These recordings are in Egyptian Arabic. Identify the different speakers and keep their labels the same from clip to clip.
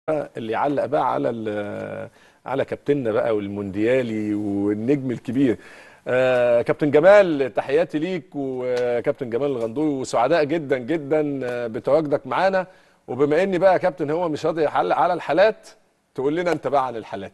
Speaker 1: اللي يعلق بقى على ال- على كابتننا بقى والمونديالي والنجم الكبير آه كابتن جمال تحياتي ليك وكابتن جمال الغندوري وسعداء جدا جدا آه، بتواجدك معانا وبما اني بقى يا كابتن هو مش راضي يعلق على الحالات تقول لنا انت بقى عن الحالات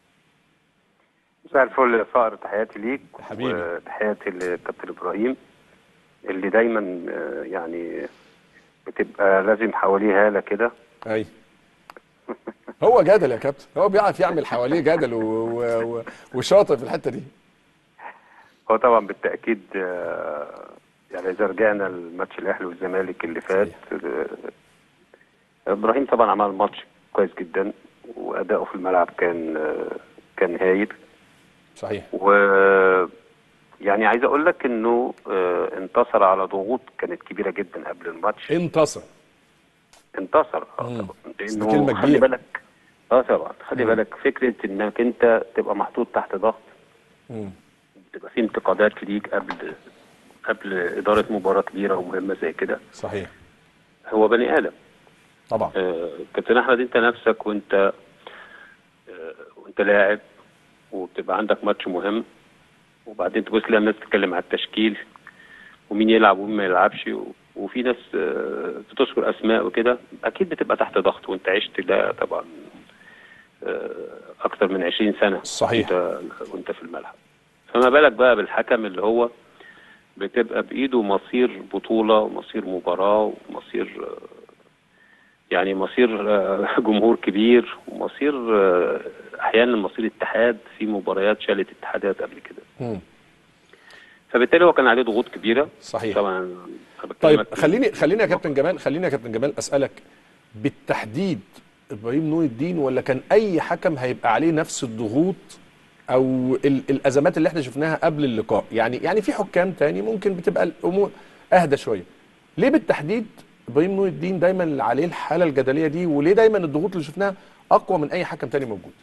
Speaker 2: مساء الفل يا صقر تحياتي ليك
Speaker 1: حبيبي.
Speaker 2: وتحياتي لكابتن ابراهيم اللي دايما آه، يعني بتبقى لازم حواليه هاله كده
Speaker 1: اي هو جدل يا كابتن هو بيعرف يعمل حواليه جدل و... و... و... وشاطر في الحته دي
Speaker 2: هو طبعا بالتاكيد آه، يعني اذا رجعنا الماتش الاهلي والزمالك اللي فات آه، ابراهيم طبعا عمل ماتش كويس جدا واداؤه في الملعب كان آه، كان هايل
Speaker 1: صحيح
Speaker 2: و يعني عايز اقول لك انه آه، انتصر على ضغوط كانت كبيره جدا قبل الماتش
Speaker 1: انتصر
Speaker 2: انتصر آه
Speaker 1: مم.
Speaker 2: طبعا
Speaker 1: بس
Speaker 2: لانه
Speaker 1: بكلمة
Speaker 2: خلي
Speaker 1: كبيرة.
Speaker 2: بالك اه طبعا خلي
Speaker 1: مم.
Speaker 2: بالك فكره انك انت تبقى محطوط تحت ضغط
Speaker 1: مم.
Speaker 2: تبقى في انتقادات ليك قبل قبل اداره مباراه كبيره ومهمه زي كده
Speaker 1: صحيح
Speaker 2: هو بني ادم
Speaker 1: طبعا
Speaker 2: آه كابتن احمد انت نفسك وانت آه وانت لاعب وبتبقى عندك ماتش مهم وبعدين تبص تلاقي الناس تتكلم على التشكيل ومين يلعب ومين ما يلعبش و... وفي ناس آه، بتذكر اسماء وكده اكيد بتبقى تحت ضغط وانت عشت ده طبعا آه، اكتر من 20 سنه
Speaker 1: صحيح.
Speaker 2: وانت وانت في الملعب فما بالك بقى بالحكم اللي هو بتبقى بايده مصير بطوله ومصير مباراه ومصير آه، يعني مصير آه، جمهور كبير ومصير آه، احيانا مصير اتحاد في مباريات شالت اتحادات قبل كده
Speaker 1: مم.
Speaker 2: فبالتالي هو كان عليه ضغوط كبيره
Speaker 1: صحيح
Speaker 2: طبعا أنا
Speaker 1: طيب
Speaker 2: بكلمك
Speaker 1: خليني خليني يا كابتن جمال خليني يا كابتن جمال اسالك بالتحديد ابراهيم نور الدين ولا كان اي حكم هيبقى عليه نفس الضغوط او ال الازمات اللي احنا شفناها قبل اللقاء يعني يعني في حكام تاني ممكن بتبقى الامور اهدى شويه ليه بالتحديد ابراهيم نور الدين دايما اللي عليه الحاله الجدليه دي وليه دايما الضغوط اللي شفناها اقوى من اي حكم تاني موجود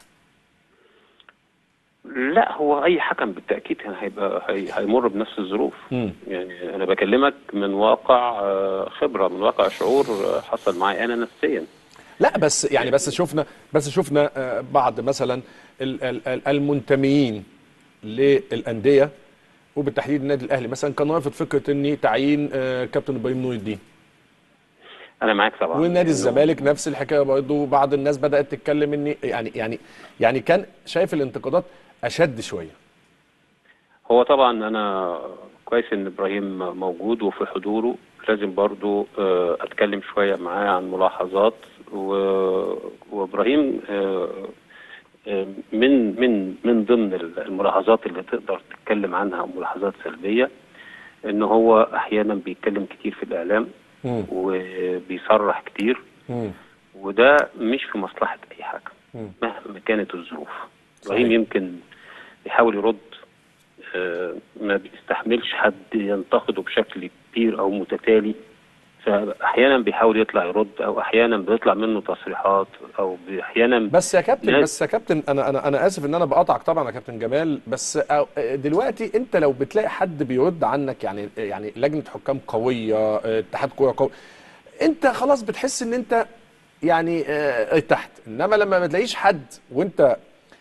Speaker 2: لا هو اي حكم بالتاكيد كان هيبقى هي هيمر بنفس الظروف
Speaker 1: مم.
Speaker 2: يعني انا بكلمك من واقع آه، خبره من واقع شعور آه، حصل معي انا نفسيا
Speaker 1: لا بس يعني بس شفنا بس شفنا آه، بعض مثلا ال- ال- ال- المنتميين للانديه وبالتحديد النادي الاهلي مثلا كان رافض فكره اني تعيين آه، كابتن ابراهيم نور الدين
Speaker 2: انا معاك طبعا
Speaker 1: ونادي
Speaker 2: إنه-
Speaker 1: الزمالك نفس الحكايه برضه بعض الناس بدات تتكلم اني يعني يعني يعني كان شايف الانتقادات اشد شويه
Speaker 2: هو طبعا انا كويس ان ابراهيم موجود وفي حضوره لازم برضو آه، اتكلم شويه معاه عن ملاحظات و- وابراهيم آه، آه، من من من ضمن الملاحظات اللي تقدر تتكلم عنها ملاحظات سلبيه ان هو احيانا بيتكلم كتير في الاعلام
Speaker 1: مم.
Speaker 2: وبيصرح كتير
Speaker 1: مم.
Speaker 2: وده مش في مصلحه اي حكم
Speaker 1: مم.
Speaker 2: مهما كانت الظروف
Speaker 1: صحيح.
Speaker 2: ابراهيم يمكن يحاول يرد آه، ما بيستحملش حد ينتقده بشكل كبير او متتالي فاحيانا بيحاول يطلع يرد او احيانا بيطلع منه تصريحات او احيانا
Speaker 1: بس يا كابتن
Speaker 2: ناس-
Speaker 1: بس يا كابتن انا انا انا اسف ان انا بقاطعك طبعا يا كابتن جمال بس أو- دلوقتي انت لو بتلاقي حد بيرد عنك يعني يعني لجنه حكام قويه اتحاد كوره قوي انت خلاص بتحس ان انت يعني آه، ارتحت انما لما ما تلاقيش حد وانت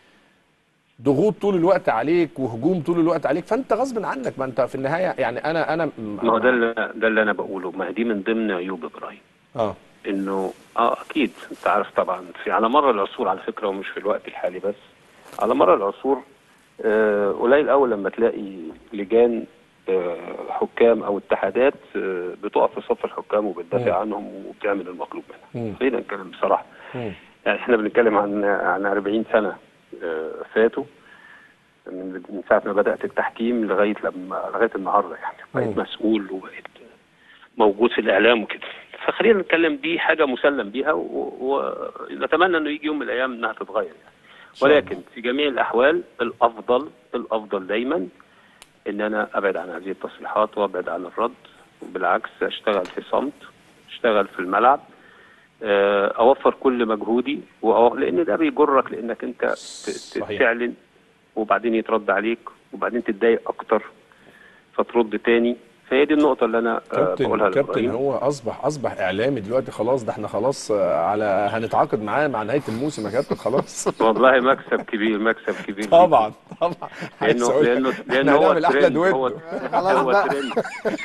Speaker 1: ضغوط طول الوقت عليك وهجوم طول الوقت عليك فانت غصب عنك ما انت في النهايه يعني انا انا
Speaker 2: ما هو ده اللي ده اللي انا بقوله ما هي دي من ضمن عيوب ابراهيم
Speaker 1: اه
Speaker 2: انه اه اكيد انت عارف طبعا في على مر العصور على فكره ومش في الوقت الحالي بس على مر العصور آه قليل قوي لما تلاقي لجان آه حكام او اتحادات آه بتقف في صف الحكام وبتدافع عنهم وبتعمل المطلوب منها
Speaker 1: مم.
Speaker 2: خلينا نتكلم بصراحه
Speaker 1: مم.
Speaker 2: يعني احنا بنتكلم عن عن 40 سنه آه فاتوا من من ساعه ما بدات التحكيم لغايه لما لغايه النهارده يعني بقيت
Speaker 1: مم.
Speaker 2: مسؤول وبقيت موجود في الاعلام وكده فخلينا نتكلم دي حاجه مسلم بيها و- ونتمنى انه يجي يوم من الايام انها تتغير يعني
Speaker 1: شاء الله.
Speaker 2: ولكن في جميع الاحوال الافضل الافضل دايما ان انا ابعد عن هذه التصريحات وابعد عن الرد وبالعكس اشتغل في صمت اشتغل في الملعب آه، اوفر كل مجهودي وأو... لان ده بيجرك لانك انت ت- ت-
Speaker 1: صحيح.
Speaker 2: تعلن وبعدين يترد عليك وبعدين تتضايق اكتر فترد تاني فهي دي النقطه اللي انا آه،
Speaker 1: كابتن
Speaker 2: بقولها
Speaker 1: كابتن
Speaker 2: لابراهيم
Speaker 1: هو اصبح اصبح اعلامي دلوقتي خلاص ده احنا خلاص آه، على هنتعاقد معاه مع نهايه الموسم يا كابتن خلاص
Speaker 2: والله مكسب كبير مكسب كبير
Speaker 1: طبعا طبعا عايز
Speaker 2: لانه
Speaker 1: أقول لك
Speaker 2: لانه
Speaker 1: احنا
Speaker 2: لانه هو
Speaker 1: هنعمل احلى
Speaker 2: ترند هو
Speaker 1: دويتو
Speaker 3: خلاص
Speaker 2: هو
Speaker 3: بقى.
Speaker 2: ترند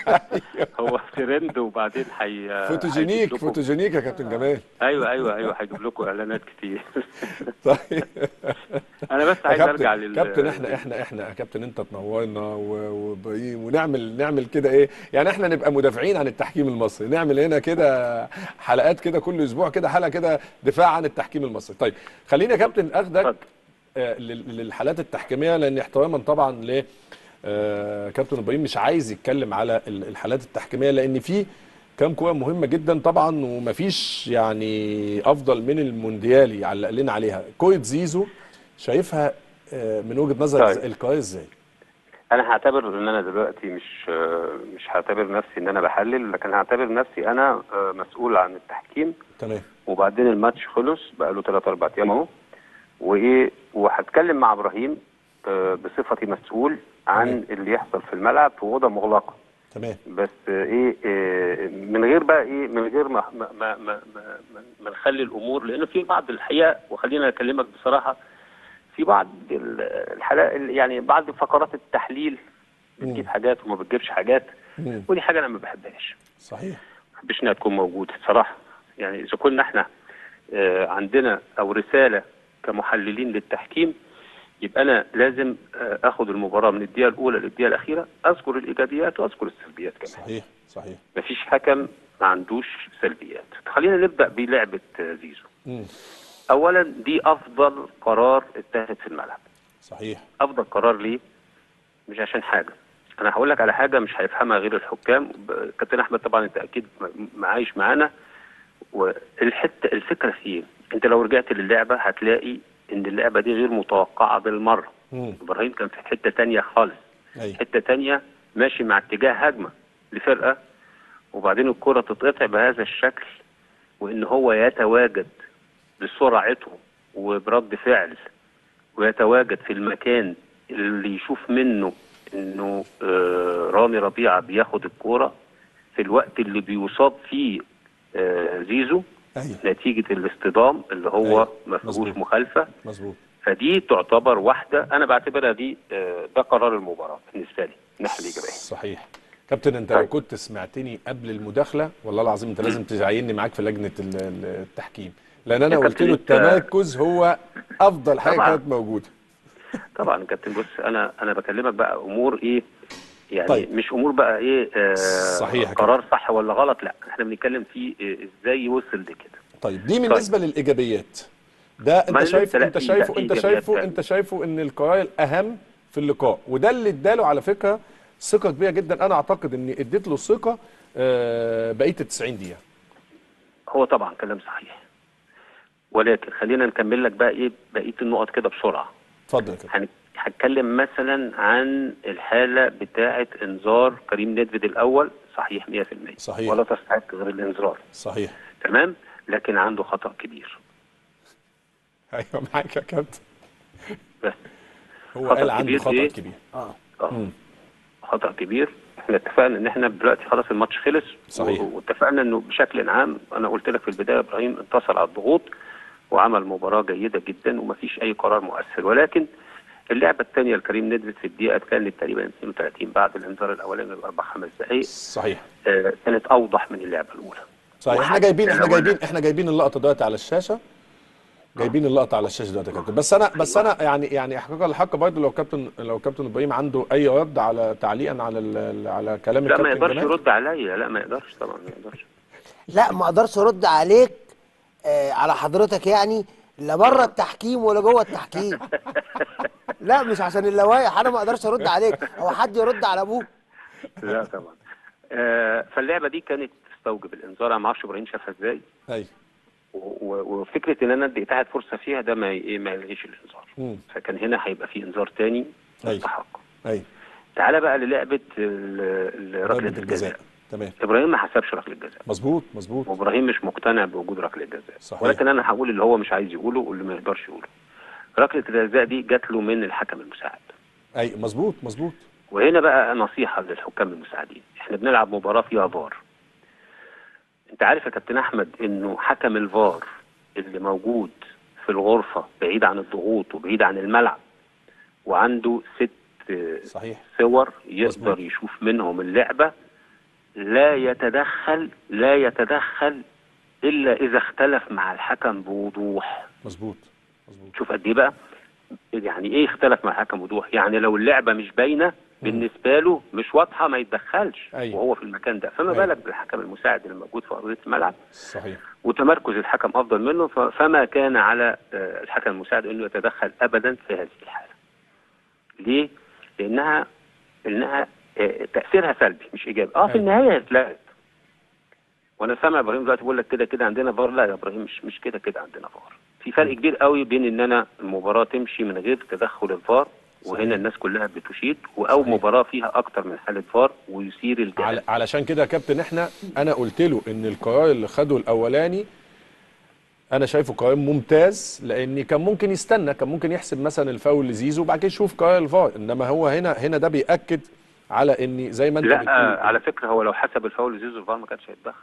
Speaker 2: هو ترند وبعدين حي هيجيب
Speaker 1: فوتوجينيك
Speaker 2: لكم-
Speaker 1: فوتوجينيك يا كابتن جمال
Speaker 2: ايوه ايوه ايوه هيجيب لكم اعلانات كتير
Speaker 1: طيب
Speaker 2: انا بس
Speaker 1: يا
Speaker 2: عايز
Speaker 1: كابتن
Speaker 2: ارجع لل
Speaker 1: كابتن احنا احنا احنا يا كابتن انت تنورنا و- وابراهيم ونعمل نعمل كده ايه يعني احنا نبقى مدافعين عن التحكيم المصري نعمل هنا كده حلقات كده كل اسبوع كده حلقه كده دفاع عن التحكيم المصري طيب خلينا يا كابتن اخدك
Speaker 2: اتفضل.
Speaker 1: آه، لل- للحالات التحكيميه لان احتراما طبعا ل آه، كابتن ابراهيم مش عايز يتكلم على ال- الحالات التحكيميه لان في كام كوره مهمه جدا طبعا ومفيش يعني افضل من المونديالي علق لنا عليها كوره زيزو شايفها آه، من وجهه نظر
Speaker 2: طيب.
Speaker 1: القاهره ازاي
Speaker 2: انا هعتبر ان انا دلوقتي مش مش هعتبر نفسي ان انا بحلل لكن هعتبر نفسي انا آه، مسؤول عن التحكيم
Speaker 1: تمام
Speaker 2: وبعدين الماتش خلص بقى له 3 4 ايام اهو وايه وهتكلم مع ابراهيم آه، بصفتي مسؤول عن
Speaker 1: تمام.
Speaker 2: اللي يحصل في الملعب في اوضه مغلقه
Speaker 1: تمام
Speaker 2: بس آه، ايه آه، من غير بقى ايه من غير ما ما ما ما, ما, ما نخلي الامور لان في بعض الحقيقه وخلينا اكلمك بصراحه في بعض ال- الحلقات يعني بعض فقرات التحليل بتجيب
Speaker 1: مم.
Speaker 2: حاجات وما بتجيبش حاجات
Speaker 1: مم.
Speaker 2: ودي حاجه انا ما بحبهاش
Speaker 1: صحيح
Speaker 2: ما بحبش انها تكون موجوده صراحه يعني اذا كنا احنا آه، عندنا او رساله كمحللين للتحكيم يبقى انا لازم آه، اخد المباراه من الدقيقه الاولى للدقيقه الاخيره اذكر الايجابيات واذكر السلبيات كمان
Speaker 1: صحيح صحيح
Speaker 2: مفيش حكم ما عندوش سلبيات خلينا نبدا بلعبه آه، زيزو
Speaker 1: مم.
Speaker 2: اولا دي افضل قرار اتخذ في الملعب
Speaker 1: صحيح
Speaker 2: افضل قرار ليه مش عشان حاجه انا هقول لك على حاجه مش هيفهمها غير الحكام ب- كابتن احمد طبعا انت اكيد م- معايش معانا والحته الفكره في ايه انت لو رجعت للعبه هتلاقي ان اللعبه دي غير متوقعه بالمره
Speaker 1: مم.
Speaker 2: ابراهيم كان في حته تانية خالص
Speaker 1: ايوه
Speaker 2: حته تانية ماشي مع اتجاه هجمه لفرقه وبعدين الكره تتقطع بهذا الشكل وان هو يتواجد بسرعته وبرد فعل ويتواجد في المكان اللي يشوف منه انه آه، رامي ربيعه بياخد الكوره في الوقت اللي بيصاب فيه آه، زيزو
Speaker 1: ايوه
Speaker 2: نتيجه الاصطدام اللي هو
Speaker 1: أيوة،
Speaker 2: ما فيهوش
Speaker 1: مظبوط.
Speaker 2: مخالفه
Speaker 1: مظبوط
Speaker 2: فدي تعتبر واحده انا بعتبرها دي آه، ده قرار المباراه بالنسبه لي الناحيه الايجابيه
Speaker 1: صحيح كابتن انت لو
Speaker 2: طيب.
Speaker 1: كنت سمعتني قبل المداخله والله العظيم انت لازم تعيني معاك في لجنه ال- ال- التحكيم لان انا
Speaker 2: يا
Speaker 1: قلت له
Speaker 2: كابتن انت-
Speaker 1: التمركز هو افضل حاجه
Speaker 2: طبعا.
Speaker 1: كانت موجوده
Speaker 2: طبعا يا كابتن بص انا انا بكلمك بقى امور ايه يعني
Speaker 1: طيب.
Speaker 2: طيب. مش امور بقى ايه آه
Speaker 1: صحيح يا
Speaker 2: قرار صح ولا غلط لا احنا بنتكلم في إيه ازاي وصل لكده
Speaker 1: طيب دي بالنسبه للايجابيات ده
Speaker 2: ما
Speaker 1: انت
Speaker 2: أنا
Speaker 1: شايف
Speaker 2: لسه لا،
Speaker 1: انت
Speaker 2: في-
Speaker 1: شايفه
Speaker 2: في
Speaker 1: انت
Speaker 2: إيجابيات
Speaker 1: شايفه
Speaker 2: فعلا.
Speaker 1: انت شايفه ان القرار الاهم في اللقاء وده اللي اداله على فكره ثقه كبيره جدا انا اعتقد اني اديت له ثقه آه، بقيه ال 90 دقيقه
Speaker 2: هو طبعا كلام صحيح ولكن خلينا نكمل لك بقى ايه بقيه النقط كده بسرعه
Speaker 1: اتفضل يا كابتن
Speaker 2: هن- هتكلم مثلا عن الحاله بتاعه انذار كريم نيدفيد الاول صحيح 100%
Speaker 1: صحيح.
Speaker 2: ولا تستحق غير الانذار
Speaker 1: صحيح
Speaker 2: تمام لكن عنده خطا كبير
Speaker 1: ايوه معاك يا كابتن
Speaker 2: بس
Speaker 1: هو
Speaker 2: خطأ
Speaker 1: قال عنده
Speaker 2: كبير
Speaker 1: خطا
Speaker 2: إيه؟
Speaker 1: كبير
Speaker 3: اه
Speaker 2: اه
Speaker 1: مم.
Speaker 2: خطا كبير احنا اتفقنا ان احنا دلوقتي خلاص الماتش خلص
Speaker 1: صحيح.
Speaker 2: و- واتفقنا انه بشكل عام انا قلت لك في البدايه ابراهيم انتصر على الضغوط وعمل مباراه جيده جدا ومفيش اي قرار مؤثر ولكن اللعبه الثانيه لكريم ندفت في الدقيقه كانت تقريبا 32 بعد الانذار الاولاني باربع خمس دقائق
Speaker 1: صحيح
Speaker 2: آه كانت اوضح من اللعبه الاولى
Speaker 1: صحيح احنا
Speaker 2: وحتى
Speaker 1: جايبين احنا
Speaker 2: لو أنا-
Speaker 1: جايبين احنا جايبين اللقطه دلوقتي على الشاشه جايبين اللقطه على الشاشه دلوقتي يا كابتن بس انا بس انا يعني يعني احقاقا الحق برضه لو كابتن لو كابتن ابراهيم عنده اي رد على تعليقا على ال- على كلام
Speaker 2: لا ما
Speaker 1: الكابتن
Speaker 2: يقدرش
Speaker 1: جمال
Speaker 2: يرد عليا لا ما يقدرش طبعا ما يقدرش
Speaker 3: لا ما اقدرش ارد عليك آه على حضرتك يعني لا بره التحكيم ولا جوه التحكيم لا مش عشان اللوائح انا ما اقدرش ارد عليك هو حد يرد على ابوه
Speaker 2: لا طبعا آه فاللعبه دي كانت تستوجب الانذار انا ما اعرفش ابراهيم شافها ازاي
Speaker 1: ايوه
Speaker 2: و- و- وفكره ان انا ادي اتحاد فرصه فيها ده ما ي- ما يلغيش الانذار
Speaker 1: مم.
Speaker 2: فكان هنا هيبقى في انذار تاني
Speaker 1: أيوة.
Speaker 2: يستحق
Speaker 1: ايوه
Speaker 2: تعالى بقى للعبه ال- ال- ركله
Speaker 1: ضربه
Speaker 2: الجزاء
Speaker 1: الجزاء تمام
Speaker 2: ابراهيم ما حسبش ركله الجزاء
Speaker 1: مظبوط مظبوط
Speaker 2: وابراهيم مش مقتنع بوجود ركله الجزاء
Speaker 1: صحيح.
Speaker 2: ولكن انا هقول اللي هو مش عايز يقوله واللي ما يقدرش يقوله ركله الجزاء دي جات له من الحكم المساعد
Speaker 1: ايوه مظبوط مظبوط
Speaker 2: وهنا بقى نصيحه للحكام المساعدين احنا بنلعب مباراه فيها فار انت عارف يا كابتن احمد انه حكم الفار اللي موجود في الغرفه بعيد عن الضغوط وبعيد عن الملعب وعنده ست آه،
Speaker 1: صحيح
Speaker 2: صور يقدر
Speaker 1: مظبوط.
Speaker 2: يشوف منهم اللعبة لا يتدخل لا يتدخل إلا إذا اختلف مع الحكم بوضوح
Speaker 1: مظبوط مظبوط
Speaker 2: شوف قد إيه بقى يعني إيه اختلف مع الحكم بوضوح يعني لو اللعبة مش باينة بالنسبة له مش واضحة ما يتدخلش
Speaker 1: أيوة.
Speaker 2: وهو في المكان ده فما
Speaker 1: أيوة.
Speaker 2: بالك بالحكم المساعد اللي موجود في أرضية الملعب
Speaker 1: صحيح
Speaker 2: وتمركز الحكم افضل منه ف- فما كان على آه، الحكم المساعد انه يتدخل ابدا في هذه الحاله. ليه؟ لانها انها آه، تاثيرها سلبي مش ايجابي. اه في
Speaker 1: أيوة.
Speaker 2: النهايه اتلغت. وانا سامع ابراهيم دلوقتي بيقول لك كده كده عندنا فار لا يا ابراهيم مش مش كده كده عندنا فار. في فرق كبير قوي بين ان انا المباراه تمشي من غير تدخل الفار
Speaker 1: صحيح.
Speaker 2: وهنا الناس كلها بتشيد او
Speaker 1: صحيح.
Speaker 2: مباراه فيها اكتر من حاله فار ويثير الجدل.
Speaker 1: على علشان كده يا كابتن احنا انا قلت له ان القرار اللي خده الاولاني انا شايفه قرار ممتاز لان كان ممكن يستنى كان ممكن يحسب مثلا الفاول لزيزو وبعد كده يشوف قرار الفار انما هو هنا هنا ده بياكد على ان زي ما انت
Speaker 2: لا
Speaker 1: بتقول
Speaker 2: آه، على فكره هو لو حسب الفاول زيزو الفار ما كانش هيتدخل.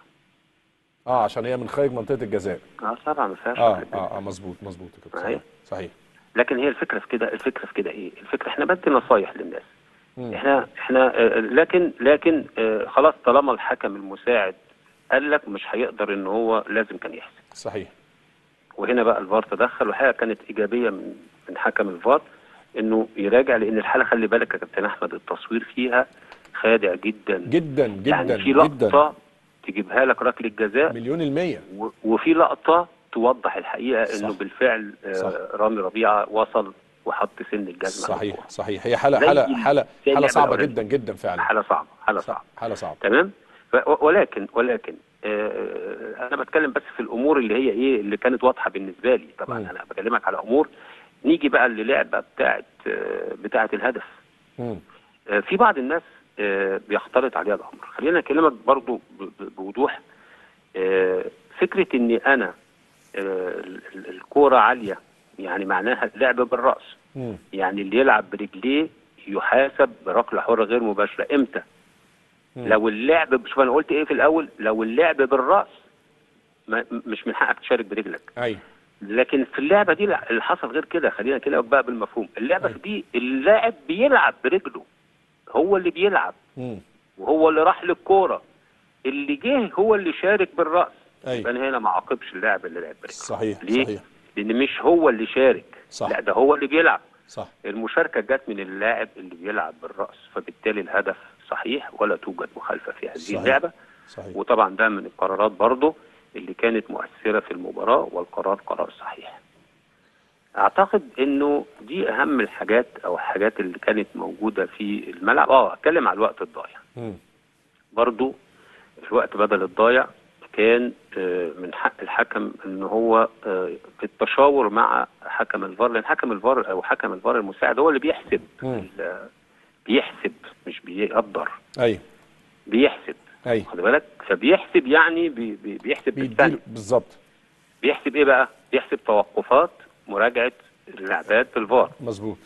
Speaker 1: اه عشان هي من خارج منطقه الجزاء
Speaker 2: اه طبعا ما فيهاش
Speaker 1: اه
Speaker 2: فكرة.
Speaker 1: اه, آه مظبوط مظبوط يا كابتن
Speaker 2: أيوة.
Speaker 1: صحيح صحيح
Speaker 2: لكن هي الفكره في كده الفكره في كده ايه الفكره احنا بدي نصايح للناس
Speaker 1: مم.
Speaker 2: احنا احنا آه، لكن لكن آه، خلاص طالما الحكم المساعد قال لك مش هيقدر ان هو لازم كان يحسب
Speaker 1: صحيح
Speaker 2: وهنا بقى الفار تدخل والحقيقه كانت ايجابيه من من حكم الفار انه يراجع لان الحاله خلي بالك يا كابتن احمد التصوير فيها خادع جدا
Speaker 1: جدا جدا
Speaker 2: يعني في
Speaker 1: جدا
Speaker 2: لقطه تجيبها لك ركله جزاء
Speaker 1: مليون المية
Speaker 2: و- وفي لقطه توضح الحقيقه
Speaker 1: صح.
Speaker 2: انه بالفعل آه،
Speaker 1: صح.
Speaker 2: رامي ربيعه وصل وحط سن الجزمه على
Speaker 1: صحيح
Speaker 2: الكورة.
Speaker 1: صحيح هي حالة
Speaker 2: زي
Speaker 1: حالة
Speaker 2: الثانية
Speaker 1: حالة حالة
Speaker 2: اللعبة
Speaker 1: صعبة
Speaker 2: الأولانية.
Speaker 1: جدا جدا فعلا
Speaker 2: حاله صعبه حاله صعبه
Speaker 1: حالة صعبة
Speaker 2: تمام ف- و- ولكن ولكن آه، انا بتكلم بس في الامور اللي هي ايه اللي كانت واضحه بالنسبه لي طبعا
Speaker 1: مم.
Speaker 2: انا بكلمك على امور نيجي بقى للعبه بتاعه آه، بتاعه الهدف
Speaker 1: مم.
Speaker 2: آه، في بعض الناس آه، بيختلط عليها الامر خلينا اكلمك برضو ب- ب- بوضوح آه، فكره ان انا آه، ال- ال- الكوره عاليه يعني معناها اللعب بالراس
Speaker 1: مم.
Speaker 2: يعني اللي يلعب برجليه يحاسب بركله حره غير مباشره امتى
Speaker 1: مم.
Speaker 2: لو اللعب شوف انا قلت ايه في الاول لو اللعب بالراس ما مش من حقك تشارك برجلك
Speaker 1: ايوه
Speaker 2: لكن في اللعبه دي لا اللي حصل غير كده خلينا كده بقى بالمفهوم اللعبه في دي اللاعب بيلعب برجله هو اللي بيلعب
Speaker 1: مم.
Speaker 2: وهو اللي راح للكوره اللي جه هو اللي شارك بالراس
Speaker 1: أيوة.
Speaker 2: يبقى انا هنا ما اعاقبش اللاعب اللي لعب برجله
Speaker 1: صحيح
Speaker 2: ليه؟
Speaker 1: صحيح
Speaker 2: لان مش هو اللي شارك
Speaker 1: صح.
Speaker 2: لا ده هو اللي بيلعب
Speaker 1: صح
Speaker 2: المشاركه جت من اللاعب اللي بيلعب بالراس فبالتالي الهدف صحيح ولا توجد مخالفه في هذه
Speaker 1: صحيح.
Speaker 2: اللعبه
Speaker 1: صحيح
Speaker 2: وطبعا ده من القرارات برضه اللي كانت مؤثره في المباراه والقرار قرار صحيح. اعتقد انه دي اهم الحاجات او الحاجات اللي كانت موجوده في الملعب اه اتكلم على الوقت الضايع
Speaker 1: مم.
Speaker 2: برضه الوقت بدل الضايع كان آه، من حق الحكم ان هو آه، في التشاور مع حكم الفار لان حكم الفار او حكم الفار المساعد هو اللي بيحسب
Speaker 1: مم.
Speaker 2: ال- بيحسب مش بيقدر
Speaker 1: ايوه
Speaker 2: بيحسب
Speaker 1: ايوه
Speaker 2: خد بالك فبيحسب يعني بي بي بيحسب بالثانيه
Speaker 1: بيديله بالظبط
Speaker 2: بيحسب ايه بقى؟ بيحسب توقفات مراجعه اللعبات في الفار
Speaker 1: مظبوط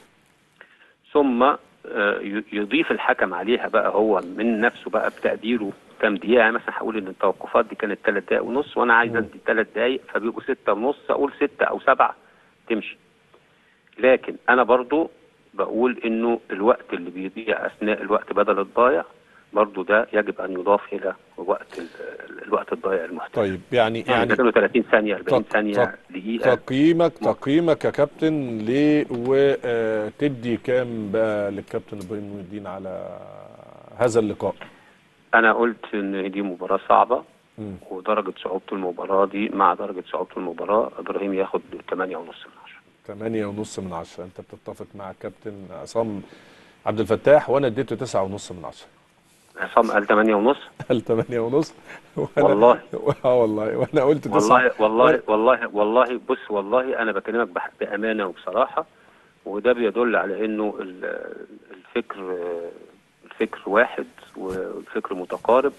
Speaker 2: ثم آه، ي- يضيف الحكم عليها بقى هو من نفسه بقى بتقديره كام دقيقه يعني مثلا هقول ان التوقفات دي كانت ثلاث دقائق ونص وانا عايز ادي ثلاث دقائق فبيبقوا ستة ونص اقول ستة او سبعة تمشي لكن انا برضو بقول انه الوقت اللي بيضيع اثناء الوقت بدل الضايع برضو ده يجب ان يضاف الى وقت ال- الوقت الضايع المحتمل
Speaker 1: طيب يعني
Speaker 2: يعني
Speaker 1: يعني
Speaker 2: بدله 30 ثانيه 40
Speaker 1: تق-
Speaker 2: ثانيه
Speaker 1: تق-
Speaker 2: دقيقه
Speaker 1: تقييمك تقييمك يا كابتن ليه وتدي كام بقى للكابتن ابراهيم نور الدين على هذا اللقاء
Speaker 2: انا قلت ان دي مباراه صعبه
Speaker 1: مم.
Speaker 2: ودرجه صعوبه المباراه دي مع درجه صعوبه المباراه ابراهيم ياخد 8 ونص من 10
Speaker 1: تمانية ونص من عشرة انت بتتفق مع الكابتن عصام عبد الفتاح وانا اديته تسعة ونص من عشرة
Speaker 2: عصام قال 8 ونص
Speaker 1: قال تمانية ونص وأنا-
Speaker 2: والله.
Speaker 1: اه والله وانا قلت تسعة
Speaker 2: والله والله والله والله بص والله انا بكلمك بح- بامانه وبصراحه وده بيدل على انه ال- الفكر الفكر واحد والفكر متقارب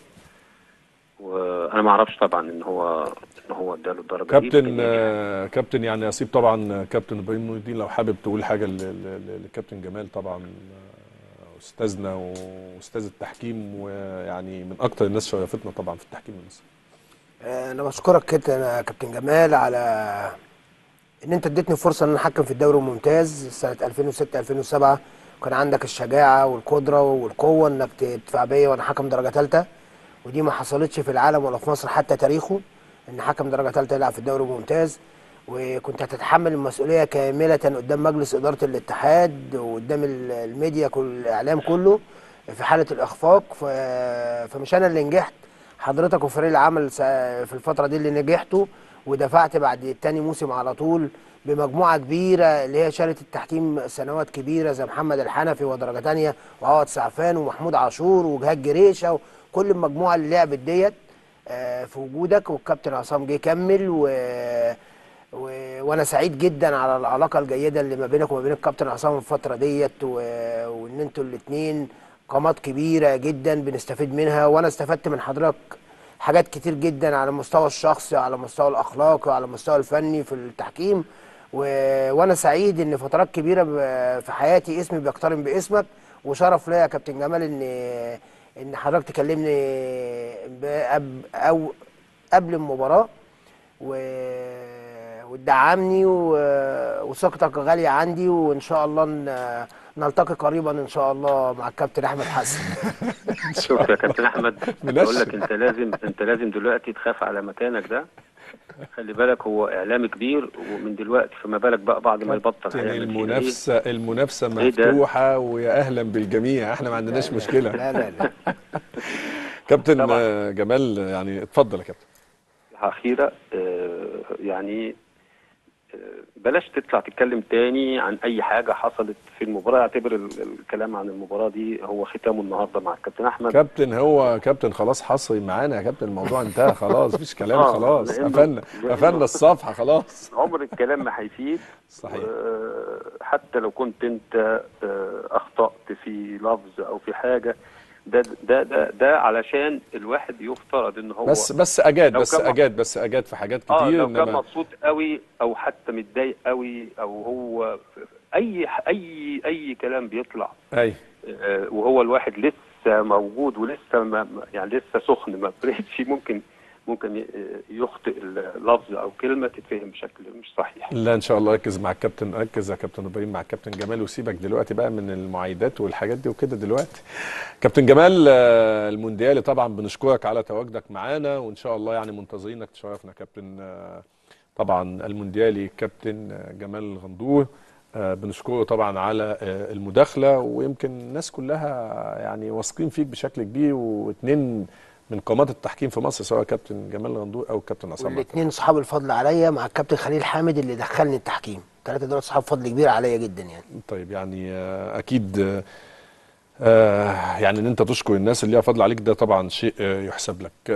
Speaker 2: وانا ما اعرفش طبعا ان هو ان هو اداله الدرجه دي
Speaker 1: كابتن
Speaker 2: لكن
Speaker 1: آه، كابتن يعني اسيب طبعا كابتن ابراهيم نور الدين لو حابب تقول حاجه ل- ل- ل- للكابتن جمال طبعا آه، استاذنا واستاذ التحكيم ويعني من اكتر الناس شرفتنا طبعا في التحكيم المصري
Speaker 3: آه، انا بشكرك جدا يا كابتن جمال على ان انت اديتني فرصه ان انا احكم في الدوري الممتاز سنه 2006 2007 كان عندك الشجاعه والقدره والقوه انك تدفع بيا وانا حكم درجه ثالثه ودي ما حصلتش في العالم ولا في مصر حتى تاريخه ان حكم درجه ثالثه يلعب في الدوري الممتاز وكنت هتتحمل المسؤوليه كامله قدام مجلس اداره الاتحاد وقدام ال- الميديا كل الاعلام كله في حاله الاخفاق ف- فمش انا اللي نجحت حضرتك وفريق العمل سا- في الفتره دي اللي نجحتوا ودفعت بعد تاني موسم على طول بمجموعه كبيره اللي هي شالت التحكيم سنوات كبيره زي محمد الحنفي ودرجه تانية وعوض سعفان ومحمود عاشور وجهاد جريشه وكل المجموعه اللي لعبت ديت آه، في وجودك والكابتن عصام جه كمل و... و... وانا سعيد جدا على العلاقه الجيده اللي ما بينك وما بين الكابتن عصام الفتره ديت و... وان انتوا الاثنين قامات كبيره جدا بنستفيد منها وانا استفدت من حضرتك حاجات كتير جدا على المستوى الشخصي على المستوى الاخلاقي وعلى المستوى الفني في التحكيم و... وانا سعيد ان فترات كبيره ب... في حياتي اسمي بيقترن باسمك وشرف ليا يا كابتن جمال ان ان حضرتك تكلمني بأب... او قبل المباراه و... وتدعمني و... وثقتك غاليه عندي وان شاء الله ن... نلتقي قريبا ان شاء الله مع الكابتن احمد حسن
Speaker 2: شوف يا كابتن احمد
Speaker 1: منشن.
Speaker 2: بقول لك انت لازم انت لازم دلوقتي تخاف على مكانك ده خلي بالك هو اعلام كبير ومن دلوقتي فما بالك بقى بعد ما يبطل
Speaker 1: كابتن
Speaker 2: هيعمل فيه إيه؟
Speaker 1: المنافسه المنافسه
Speaker 2: إيه ده؟
Speaker 1: مفتوحه ويا اهلا بالجميع احنا ما عندناش مشكله
Speaker 3: لا لا لا
Speaker 1: كابتن
Speaker 2: طبعا.
Speaker 1: آه، جمال يعني اتفضل يا كابتن
Speaker 2: أخيرة آه، يعني آه، بلاش تطلع تتكلم تاني عن أي حاجة حصلت في المباراة اعتبر ال- الكلام عن المباراة دي هو ختامه النهاردة مع الكابتن أحمد
Speaker 1: كابتن هو كابتن خلاص حصري معانا يا كابتن الموضوع انتهى خلاص مفيش كلام
Speaker 2: آه،
Speaker 1: خلاص
Speaker 2: لأنه-
Speaker 1: قفلنا
Speaker 2: لأنه-
Speaker 1: قفلنا الصفحه خلاص
Speaker 2: عمر الكلام ما هيفيد
Speaker 1: صحيح
Speaker 2: آه، حتى لو كنت أنت آه، أخطأت في لفظ أو في حاجة ده ده ده ده علشان الواحد يفترض ان هو
Speaker 1: بس بس اجاد
Speaker 2: لو
Speaker 1: بس
Speaker 2: كان-
Speaker 1: اجاد بس اجاد في حاجات كتير
Speaker 2: اه لو كان
Speaker 1: انما
Speaker 2: مبسوط قوي او حتى متضايق قوي او هو اي اي اي كلام بيطلع
Speaker 1: اي
Speaker 2: آه، وهو الواحد لسه موجود ولسه ما ما- يعني لسه سخن ما بريتش ممكن ممكن ي- يخطئ اللفظ او كلمه تتفهم بشكل مش صحيح
Speaker 1: لا ان شاء الله ركز مع الكابتن ركز يا كابتن ابراهيم مع الكابتن جمال وسيبك دلوقتي بقى من المعايدات والحاجات دي وكده دلوقتي كابتن جمال آه، المونديالي طبعا بنشكرك على تواجدك معانا وان شاء الله يعني منتظرينك تشرفنا كابتن آه، طبعا المونديالي كابتن آه، جمال غندور آه، بنشكره طبعا على آه، المداخله ويمكن الناس كلها يعني واثقين فيك بشكل كبير واتنين من قامات التحكيم في مصر سواء كابتن جمال غندور او كابتن عصام عبد
Speaker 3: والاثنين اصحاب الفضل عليا مع الكابتن خليل حامد اللي دخلني التحكيم ثلاثه دول اصحاب فضل كبير عليا جدا يعني
Speaker 1: طيب يعني آه، اكيد آه، آه، يعني ان انت تشكر الناس اللي ليها فضل عليك ده طبعا شيء آه، يحسب لك